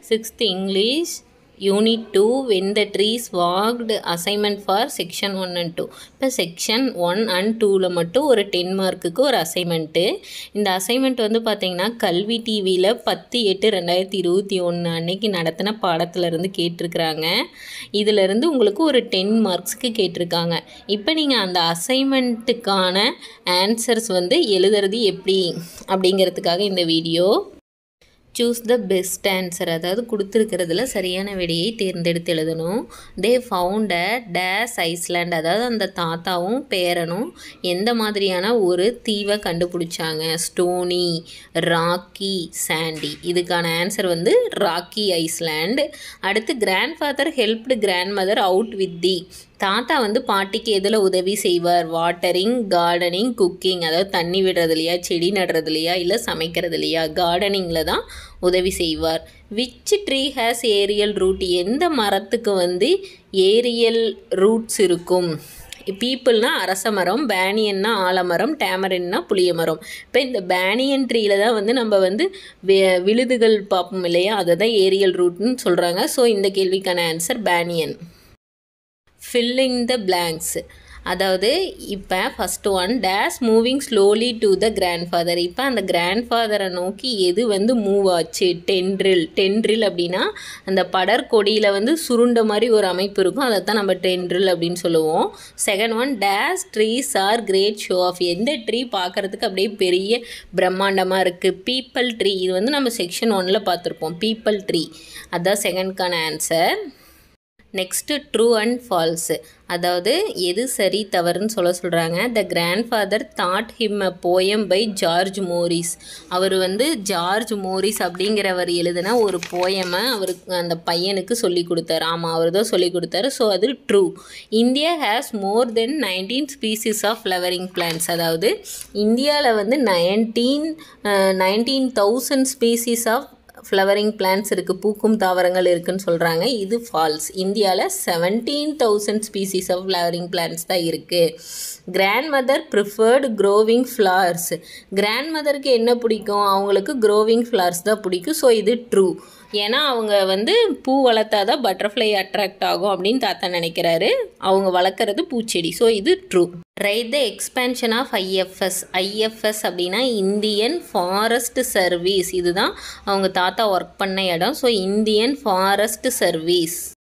sixth English unit two when the trees walked assignment for section one and two இப்போ section one and டூவில் மட்டும் ஒரு ten மார்க்குக்கு ஒரு அசைன்மெண்ட்டு இந்த அசைன்மெண்ட் வந்து பார்த்திங்கன்னா கல்வி டிவியில் பத்து எட்டு ரெண்டாயிரத்தி இருபத்தி ஒன்று அன்னைக்கு நடத்தின பாடத்துலேருந்து கேட்டிருக்கிறாங்க இதிலேருந்து உங்களுக்கு ஒரு டென் மார்க்ஸ்க்கு கேட்டிருக்காங்க இப்போ நீங்கள் அந்த அசைன்மெண்ட்டுக்கான ஆன்சர்ஸ் வந்து எழுதுறது எப்படி அப்படிங்கிறதுக்காக இந்த video choose the best answer அதாவது கொடுத்துருக்கிறதுல சரியான விடையை தேர்ந்தெடுத்து எழுதணும் they found a dash island அதாவது அந்த தாத்தாவும் பேரனும் எந்த மாதிரியான ஒரு தீவை கண்டுபிடிச்சாங்க ஸ்டோனி ராக்கி சாண்டி இதுக்கான ஆன்சர் வந்து ராக்கி ஐஸ்லாண்ட் அடுத்து grandfather helped grandmother out with the தாத்தா வந்து பாட்டிக்கு எதில் உதவி செய்வார் வாட்டரிங் கார்டனிங் குக்கிங் அதாவது தண்ணி விடுறதுலையா செடி நடுறதுலையா இல்லை சமைக்கிறதுலையா கார்டனிங்கில் தான் உதவி செய்வார் which tree has aerial root எந்த மரத்துக்கு வந்து ஏரியல் ரூட்ஸ் இருக்கும் பீப்புள்னா அரச மரம் பேனியன்னா ஆலமரம் டேமரன்னா புளிய மரம் இப்போ இந்த பேனியன் ட்ரீல தான் வந்து நம்ம வந்து வி- விழுதுகள் பார்ப்போம் இல்லையா அதை தான் ஏரியல் ரூட்னு சொல்கிறாங்க ஸோ இந்த கேள்விக்கான answer banyan filling the blanks அதாவது இப்போ first one dash moving slowly to the grandfather இப்போ அந்த கிராண்ட்ஃபாதரை நோக்கி எது வந்து மூவ் ஆச்சு டென்ட்ரில் டென்ட்ரில் அப்படின்னா அந்த படற்கொடியில் வந்து சுருண்ட மாதிரி ஒரு அமைப்பு இருக்கும் அதை தான் நம்ம டென்ட்ரில் அப்படின்னு சொல்லுவோம் second one dash trees are great show off எந்த ட்ரீ பார்க்குறதுக்கு அப்படியே பெரிய பிரம்மாண்டமாக இருக்குது பீப்பிள் ட்ரீ இது வந்து நம்ம செக்ஷன் ஒன்னில் பார்த்துருப்போம் பீப்பிள் ட்ரீ அதான் செகண்ட்கான answer next true and false அதாவது எது சரி தவறுன்னு சொல்ல சொல்கிறாங்க the grandfather taught him a poem by George Morris அவர் வந்து ஜார்ஜ் மோரிஸ் அப்படிங்கிறவர் எழுதின ஒரு போயமை அவருக்கு அந்த பையனுக்கு சொல்லி கொடுத்தாரு ஆமாம் அவர் தான் சொல்லி கொடுத்தாரு ஸோ அது true India has more than nineteen species of flowering plants அதாவது இந்தியாவில் வந்து nineteen nineteen thousand species of flowering plants இருக்குது பூக்கும் தாவரங்கள் இருக்குன்னு சொல்கிறாங்க இது ஃபால்ஸ் இந்தியாவில் seventeen thousand species of flowering plants தான் இருக்குது grandmother preferred growing flowers கிராண்ட் மதருக்கு என்ன பிடிக்கும் அவங்களுக்கு க்ரோவிங் ஃப்ளவர்ஸ் தான் பிடிக்கும் ஸோ இது ட்ரூ ஏன்னா அவங்க வந்து பூ வளர்த்தா தான் பட்டர்ஃப்ளை அட்ராக்ட் ஆகும் அப்படின்னு தாத்தா நினைக்கிறாரு அவங்க வளர்க்குறது பூச்செடி ஸோ இது true right the expansion of IFS IFS அப்படின்னா இந்தியன் ஃபாரஸ்ட் சர்வீஸ் இதுதான் அவங்க தாத்தா ஒர்க் பண்ண இடம் ஸோ இந்தியன் ஃபாரஸ்ட் சர்வீஸ்